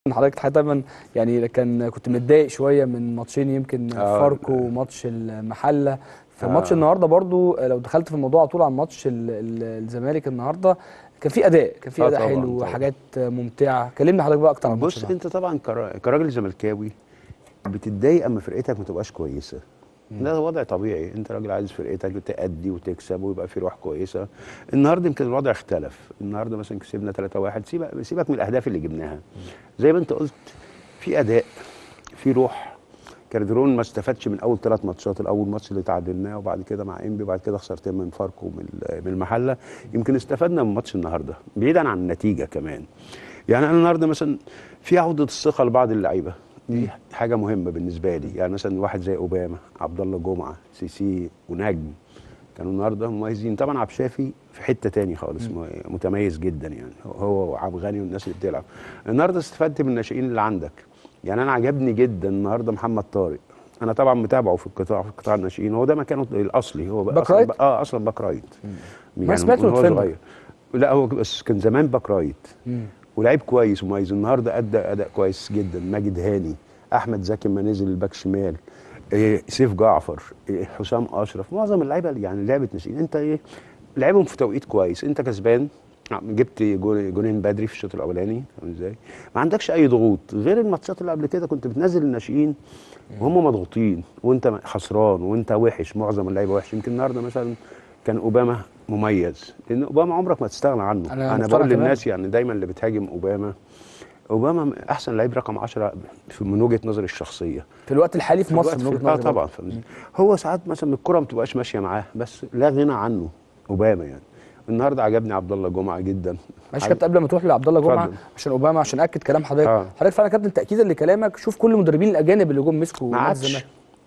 حضرتك حضرتك دايما يعني كان كنت متضايق شويه من ماتشين يمكن آه. فاركو وماتش المحله فماتش آه. النهارده برضو لو دخلت في الموضوع على طول عن ماتش ال- ال- الزمالك النهارده كان في اداء كان في آه اداء طبعاً، حلو طبعاً. وحاجات ممتعه كلمنا حضرتك بقى اكتر عن الماتش بص ده. انت طبعا كرا- كراجل زملكاوي بتتضايق اما فرقتك ما تبقاش كويسه ده وضع طبيعي انت راجل عايز فرقتك تأدي وتكسب ويبقى في روح كويسه النهارده يمكن الوضع اختلف النهارده مثلا كسبنا 3-1 سيبك سيبك من الاهداف اللي جبناها زي ما انت قلت في اداء في روح كاردرون ما استفادش من اول ثلاث ماتشات الاول ماتش اللي تعادلناه وبعد كده مع انبي وبعد كده خسرتين من فاركو ومن ال- من المحله يمكن استفدنا من ماتش النهارده بعيدا عن النتيجه كمان يعني انا النهارده مثلا في عوده الثقه لبعض اللعيبه دي حاجه مهمه بالنسبه لي يعني مثلا واحد زي اوباما عبد الله جمعه سيسي ونجم كانوا النهارده مميزين طبعا عبد الشافي في حته تاني خالص م- متميز جدا يعني هو وعبد غني والناس اللي بتلعب النهارده استفدت من الناشئين اللي عندك يعني انا عجبني جدا النهارده محمد طارق انا طبعا متابعه في القطاع في قطاع الناشئين هو ده مكانه الاصلي هو بقى باك أصلاً رايت؟ اه اصلا باك رايت ما سمعت من إنه هو ديفندر. صغير لا هو بس كان زمان باك رايت مم. ولعيب كويس ومميز النهارده ادى اداء كويس جدا ماجد هاني احمد زكي لما نزل الباك شمال إيه سيف جعفر إيه حسام اشرف معظم اللعيبه اللي يعني لعبه ناشئين انت ايه لعبهم في توقيت كويس انت كسبان جبت جول- جولين بدري في الشوط الاولاني فاهم ازاي ما عندكش اي ضغوط غير الماتشات اللي قبل كده كنت بتنزل الناشئين وهم مضغوطين وانت خسران وانت وحش معظم اللعيبه وحش يمكن النهارده مثلا كان اوباما مميز لان اوباما عمرك ما تستغنى عنه أنا انا مقتنع بقول تماماً. للناس يعني دايما اللي بتهاجم اوباما اوباما احسن لعيب رقم 10 في- من وجهه نظري الشخصيه في الوقت الحالي في مصر الوقت من وجهه في- اه نظري طبعا برضو. فاهم إزاي؟ هو ساعات مثلا الكره ما بتبقاش ماشيه معاه بس لا غنى عنه اوباما يعني النهارده عجبني عبد الله جمعه جدا معلش يا كابتن قبل ما تروح لعبد الله جمعه اتفضل. عشان اوباما عشان اكد كلام حضرتك آه. حضرتك فعلا يا كابتن تاكيدا لكلامك شوف كل المدربين الاجانب اللي جم مسكوا ما نادي عادش الزمالك.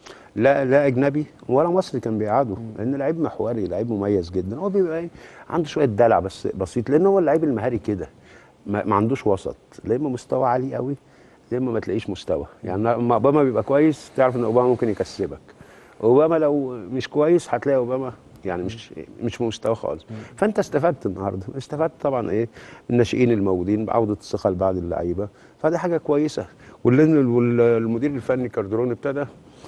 لا لا اجنبي ولا مصري كان بيقعده لان لعيب محوري لعيب مميز جدا هو بيبقى ايه عنده شويه دلع بس بسيط لان هو اللعيب المهاري كده ما, ما عندوش وسط لا اما مستوى عالي قوي لا اما ما تلاقيش مستوى يعني لما اوباما بيبقى كويس تعرف ان اوباما ممكن يكسبك اوباما لو مش كويس هتلاقي اوباما يعني مش مش في مستوى خالص فانت استفدت النهارده استفدت طبعا ايه الناشئين الموجودين بعوده الثقه لبعض اللعيبه فدي حاجه كويسه واللي- والمدير الفني كاردرون ابتدى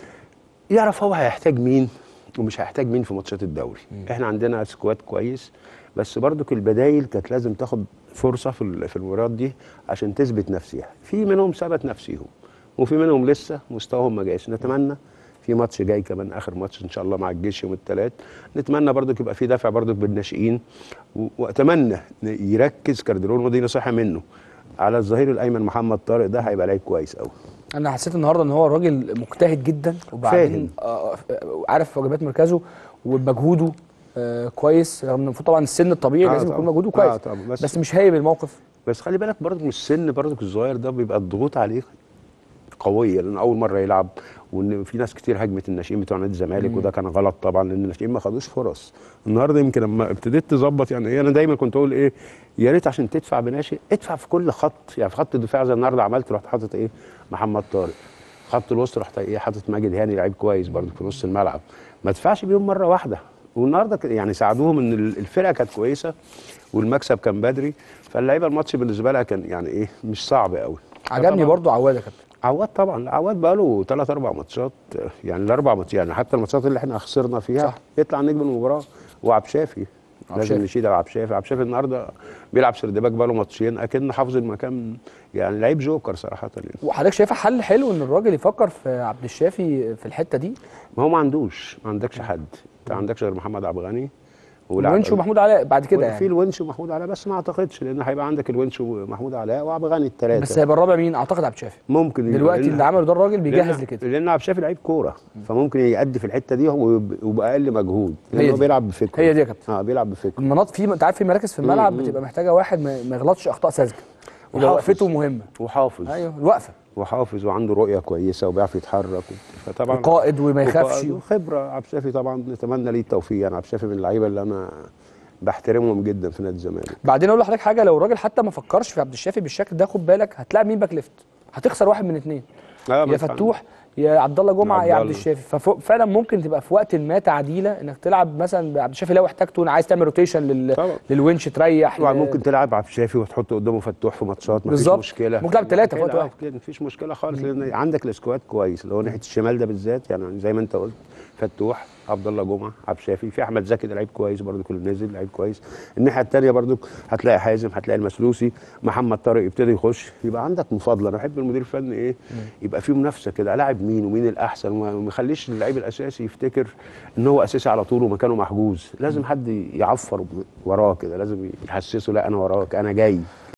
يعرف هو هيحتاج مين ومش هيحتاج مين في ماتشات الدوري احنا عندنا سكواد كويس بس برضك البدايل كانت لازم تاخد فرصه في ال- في المباريات دي عشان تثبت نفسها في منهم ثبت نفسهم وفي منهم لسه مستواهم ما جايش نتمنى في ماتش جاي كمان اخر ماتش ان شاء الله مع الجيش يوم الثلاث نتمنى برضك يبقى في دافع برضك بالناشئين و- واتمنى ن- يركز كاردرون ودي نصيحه منه على الظهير الايمن محمد طارق ده هيبقى لعيب كويس قوي انا حسيت النهارده ان هو راجل مجتهد جدا وبعدين آه آه، عارف واجبات مركزه ومجهوده آه كويس رغم ان المفروض طبعا السن الطبيعي آه لازم يكون طبعاً. مجهوده كويس آه طبعاً. بس, بس- بس مش هايب الموقف بس خلي بالك برضك من السن برضك الصغير ده بيبقى الضغوط عليه قويه لان اول مره يلعب وان في ناس كتير هاجمت الناشئين بتوع نادي الزمالك وده كان غلط طبعا لان الناشئين ما خدوش فرص النهارده يمكن لما ابتديت تظبط يعني ايه انا دايما كنت اقول ايه يا ريت عشان تدفع بناشئ ادفع في كل خط يعني في خط الدفاع زي النهارده عملت رحت حاطط ايه محمد طارق خط الوسط رحت ايه حاطط ماجد هاني لعيب كويس برضه في نص الملعب ما تدفعش بيهم مره واحده والنهارده ك- يعني ساعدوهم ان ال- الفرقه كانت كويسه والمكسب كان بدري فاللعيبه الماتش بالنسبه لها كان يعني ايه مش صعب قوي عجبني فطبعاً- برضو عواد يا كابتن عواد طبعا لا، عواد بقى له ثلاث اربع ماتشات آه، يعني الاربع ماتشات يعني حتى الماتشات اللي احنا خسرنا فيها صح. يطلع نجم المباراه وعبد شافي عبد لازم شافي. نشيد على عبد شافي عبد شافي النهارده بيلعب سردباك بقى له ماتشين اكن حافظ المكان يعني لعيب جوكر صراحه يعني وحضرتك شايفها حل حلو ان الراجل يفكر في عبد الشافي في الحته دي ما هو ما عندوش ما عندكش حد انت ما عندكش غير محمد عبد الغني ونشو ومحمود علاء بعد كده في يعني الونش ومحمود علاء بس ما اعتقدش لان هيبقى عندك الونش ومحمود علاء وعبد الغني الثلاثه بس هيبقى الرابع مين اعتقد عبد الشافي ممكن يبقى دلوقتي لأن- اللي عمله ده الراجل بيجهز لأن- لكده لان عبد الشافي لعيب كوره فممكن يأدي في الحته دي وب- وباقل مجهود هي لان هو دي. بيلعب بفكره هي دي يا كابتن. اه بيلعب بفكره المناطق في انت عارف في مراكز في الملعب مم. بتبقى محتاجه واحد ما ما يغلطش اخطاء ساذجه يبقى وحافظ. وقفته مهمه وحافظ ايوه الوقفه وحافظ وعنده رؤيه كويسه وبيعرف يتحرك فطبعا وقائد وما يخافش وقائد وخبره عبد الشافي طبعا نتمنى ليه التوفيق يعني عبد الشافي من اللعيبه اللي انا بحترمهم جدا في نادي الزمالك بعدين اقول لحضرتك حاجه لو الراجل حتى ما فكرش في عبد الشافي بالشكل ده خد بالك هتلاعب مين باك ليفت هتخسر واحد من اثنين آه، ما يا ينفعش. فتوح يا عبد الله جمعه عبد يا عبد الله. الشافي ففعلا ممكن تبقى في وقت ما تعديله انك تلعب مثلا بعبد الشافي لو احتاجته انا عايز تعمل روتيشن لل... طبعا. للونش تريح طبعا ل- ممكن تلعب عبد الشافي وتحط قدامه فتوح في ماتشات مفيش بالظبط. مشكله ممكن تلعب تلاتة في وقت كده، واحد. آه، كده مفيش مشكله خالص لان عندك السكواد كويس اللي هو ناحيه الشمال ده بالذات يعني زي ما انت قلت فتوح عبد الله جمعه عبد الشافي في احمد زكي ده لعيب كويس برضه كل نازل لعيب كويس الناحيه الثانيه برضه هتلاقي حازم هتلاقي المسلوسي محمد طارق يبتدي يخش يبقى عندك مفاضله انا بحب المدير الفني ايه يبقى في منافسه كده الاعب مين ومين الاحسن وما وما يخليش اللعيب الاساسي يفتكر ان هو اساسي على طول ومكانه محجوز لازم حد يعفر وراه كده لازم يحسسه لا انا وراك انا جاي